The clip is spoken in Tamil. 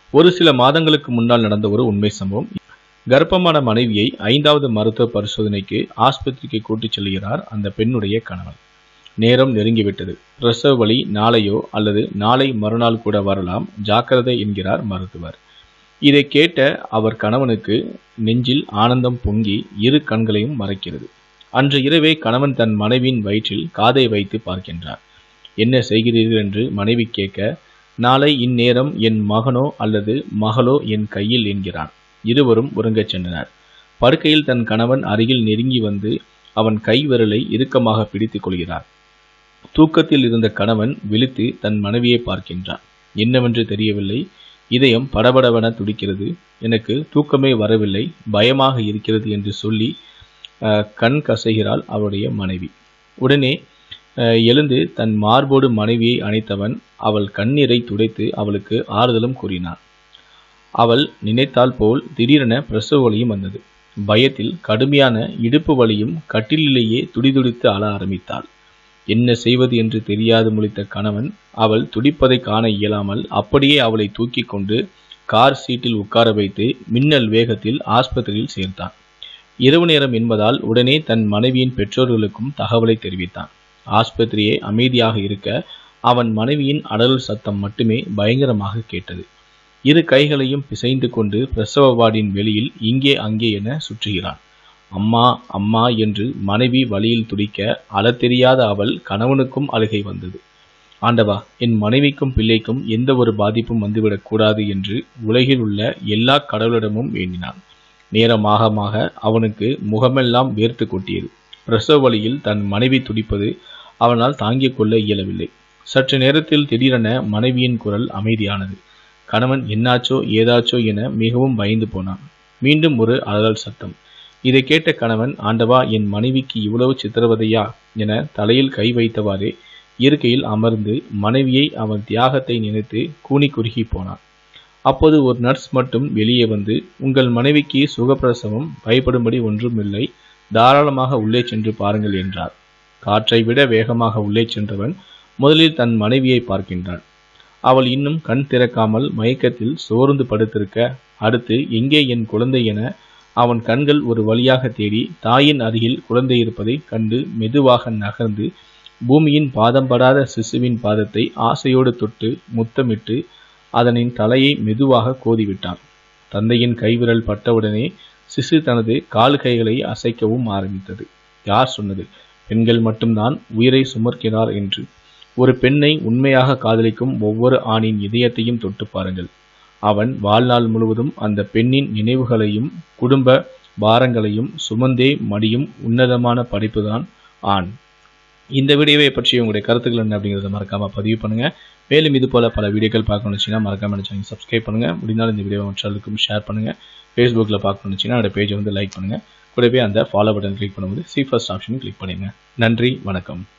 ஒரு சில மாதங்களுக்கு முன்னால் நடந்த ஒரு உண்மை சம்பவம் கர்ப்பமான மனைவியை ஐந்தாவது மருத்துவ பரிசோதனைக்கு ஆஸ்பத்திரிக்கு கூட்டிச் செல்கிறார் அந்த பெண்ணுடைய கணவன் நேரம் நெருங்கிவிட்டது பிரசவ வலி நாளையோ அல்லது நாளை மறுநாள் கூட வரலாம் ஜாக்கிரதை என்கிறார் மருத்துவர் இதை கேட்ட அவர் கணவனுக்கு நெஞ்சில் ஆனந்தம் பொங்கி இரு கண்களையும் மறைக்கிறது அன்று இரவே கணவன் தன் மனைவியின் வயிற்றில் காதை வைத்து பார்க்கின்றார் என்ன செய்கிறீர்கள் என்று மனைவி கேட்க நாளை இந்நேரம் என் மகனோ அல்லது மகளோ என் கையில் என்கிறான் இருவரும் உறங்கச் சென்றனர் படுக்கையில் தன் கணவன் அருகில் நெருங்கி வந்து அவன் கை விரலை இறுக்கமாக பிடித்துக் கொள்கிறார் தூக்கத்தில் இருந்த கணவன் விழித்து தன் மனைவியை பார்க்கின்றான் என்னவென்று தெரியவில்லை இதயம் படபடவென துடிக்கிறது எனக்கு தூக்கமே வரவில்லை பயமாக இருக்கிறது என்று சொல்லி அஹ், கண் கசைகிறாள் அவருடைய மனைவி உடனே அஹ், எழுந்து தன் மார்போடு மனைவியை அணைத்தவன் அவள் கண்ணீரை துடைத்து அவளுக்கு ஆறுதலும் கூறினான் அவள் நினைத்தால் போல் திடீரென பிரசவ வலியும் வந்தது பயத்தில் கடுமையான இடுப்பு வலியும் கட்டிலிலேயே துடிதுடித்து அழ ஆரம்பித்தாள் என்ன செய்வது என்று தெரியாது முழித்த கணவன் அவள் துடிப்பதை காண இயலாமல் அப்படியே அவளை தூக்கி கொண்டு கார் சீட்டில் உட்கார வைத்து மின்னல் வேகத்தில் ஆஸ்பத்திரியில் சேர்த்தான் இரவு நேரம் என்பதால் உடனே தன் மனைவியின் பெற்றோர்களுக்கும் தகவலை தெரிவித்தான் ஆஸ்பத்திரியே அமைதியாக இருக்க அவன் மனைவியின் அடல் சத்தம் மட்டுமே பயங்கரமாக கேட்டது இரு கைகளையும் பிசைந்து கொண்டு பிரசவ வார்டின் வெளியில் இங்கே அங்கே என சுற்றுகிறான் அம்மா அம்மா என்று மனைவி வழியில் துடிக்க அழத் தெரியாத அவள் கணவனுக்கும் அழுகை வந்தது ஆண்டவா என் மனைவிக்கும் பிள்ளைக்கும் எந்த ஒரு பாதிப்பும் வந்துவிடக் கூடாது என்று உலகில் உள்ள எல்லா கடவுளிடமும் வேண்டினான் நேரமாகமாக அவனுக்கு முகமெல்லாம் வேர்த்து கொட்டியது பிரசவ வழியில் தன் மனைவி துடிப்பது அவனால் தாங்கிக் கொள்ள இயலவில்லை சற்று நேரத்தில் திடீரென மனைவியின் குரல் அமைதியானது கணவன் என்னாச்சோ ஏதாச்சோ என மிகவும் பயந்து போனான் மீண்டும் ஒரு அலறல் சத்தம் இதை கேட்ட கணவன் ஆண்டவா என் மனைவிக்கு இவ்வளவு சித்திரவதையா என தலையில் கை வைத்தவாறே இருக்கையில் அமர்ந்து மனைவியை அவன் தியாகத்தை நினைத்து கூனி குறுகி போனான் அப்போது ஒரு நர்ஸ் மட்டும் வெளியே வந்து உங்கள் மனைவிக்கு சுகப்பிரசவம் பயப்படும்படி ஒன்றுமில்லை தாராளமாக உள்ளே சென்று பாருங்கள் என்றார் காற்றை விட வேகமாக உள்ளே சென்றவன் முதலில் தன் மனைவியை பார்க்கின்றான் அவள் இன்னும் கண் திறக்காமல் மயக்கத்தில் சோர்ந்து படுத்திருக்க அடுத்து எங்கே என் குழந்தை என அவன் கண்கள் ஒரு வழியாக தேடி தாயின் அருகில் குழந்தை இருப்பதை கண்டு மெதுவாக நகர்ந்து பூமியின் பாதம் படாத சிசுவின் பாதத்தை ஆசையோடு தொட்டு முத்தமிட்டு அதனின் தலையை மெதுவாக கோதிவிட்டான் தந்தையின் கைவிரல் பட்டவுடனே சிசு தனது கால் கைகளை அசைக்கவும் ஆரம்பித்தது யார் சொன்னது பெண்கள் மட்டும்தான் உயிரை சுமர்க்கிறார் என்று ஒரு பெண்ணை உண்மையாக காதலிக்கும் ஒவ்வொரு ஆணின் இதயத்தையும் தொட்டு பாருங்கள் அவன் வாழ்நாள் முழுவதும் அந்த பெண்ணின் நினைவுகளையும் குடும்ப பாரங்களையும் சுமந்தே மடியும் உன்னதமான படைப்புதான் ஆண் இந்த வீடியோவை பற்றி உங்களுடைய கருத்துக்கள் என்ன அப்படிங்கிறத மறக்காம பதிவு பண்ணுங்க மேலும் இது போல பல வீடியோக்கள் பார்க்கணும்னு வச்சுன்னா மறக்காம சேனல் சப்ஸ்கிரைப் பண்ணுங்க முடிந்தாலும் இந்த வீடியோவை மற்றவர்களுக்கும் ஷேர் பண்ணுங்க ஃபேஸ்புக்கில் பார்க்கணும்னு வச்சுன்னா அந்த பேஜை வந்து லைக் பண்ணுங்க கூடவே அந்த ஃபாலோ பட்டன் கிளிக் பண்ணும்போது சி ஃபர்ஸ்ட் ஆப்ஷன் கிளிக் பண்ணிடுங்க நன்றி வணக்கம்